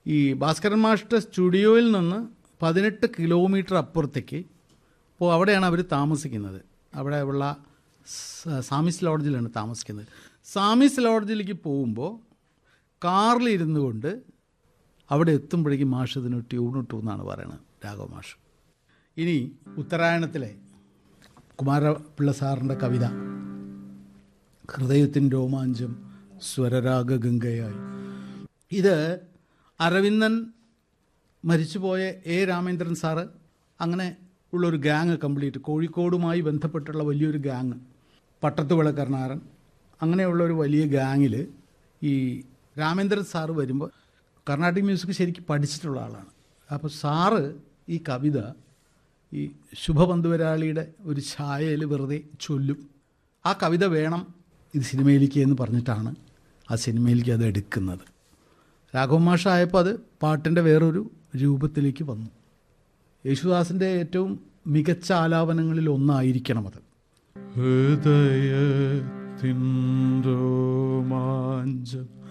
ഈ ഭാസ്കരൻ മാഷ്ട സ്റ്റുഡിയോയിൽ നിന്ന് പതിനെട്ട് കിലോമീറ്റർ അപ്പുറത്തേക്ക് അപ്പോൾ അവിടെയാണ് അവർ താമസിക്കുന്നത് അവിടെ ഉള്ള സ- സാമിസ് ലോഡ്ജിലാണ് താമസിക്കുന്നത് സാമിസ് ലോഡ്ജിലേക്ക് പോകുമ്പോൾ കാറിലിരുന്നു കൊണ്ട് അവിടെ എത്തുമ്പോഴേക്കും മാഷ് ഇതിന് ട്യൂണിട്ടു എന്നാണ് പറയുന്നത് രാഘവ മാഷ് ഇനി ഉത്തരായണത്തിലെ കുമാരപിള്ള സാറിൻ്റെ കവിത ഹൃദയത്തിൻ രോമാഞ്ചം സ്വരരാഗഗംഗയായി ഇത് അരവിന്ദൻ മരിച്ചുപോയ എ രാമേന്ദ്രൻ സാറ് അങ്ങനെ ഉള്ളൊരു ഗ്യാങ് കംപ്ലീറ്റ് കോഴിക്കോടുമായി ബന്ധപ്പെട്ടുള്ള വലിയൊരു ഗ്യാങ് പട്ടത്തുവിള കർണാരൻ അങ്ങനെയുള്ള ഒരു വലിയ ഗ്യാങ്ങിൽ ഈ രാമേന്ദ്രൻ സാറ് വരുമ്പോൾ കർണാട്ടിക് മ്യൂസിക് ശരിക്കും പഠിച്ചിട്ടുള്ള ആളാണ് അപ്പോൾ സാറ് ഈ കവിത ഈ ശുഭപന്തുവരാളിയുടെ ഒരു ഛായയിൽ വെറുതെ ചൊല്ലും ആ കവിത വേണം ഇത് സിനിമയിലേക്ക് എന്ന് പറഞ്ഞിട്ടാണ് ആ സിനിമയിലേക്ക് അത് എടുക്കുന്നത് രാഘവ മാഷായപ്പോൾ അത് പാട്ടിൻ്റെ വേറൊരു രൂപത്തിലേക്ക് വന്നു യേശുദാസിൻ്റെ ഏറ്റവും മികച്ച ആലാപനങ്ങളിൽ ഒന്നായിരിക്കണം അത് ഹൃദയത്തിൻ രോമാഞ്ചം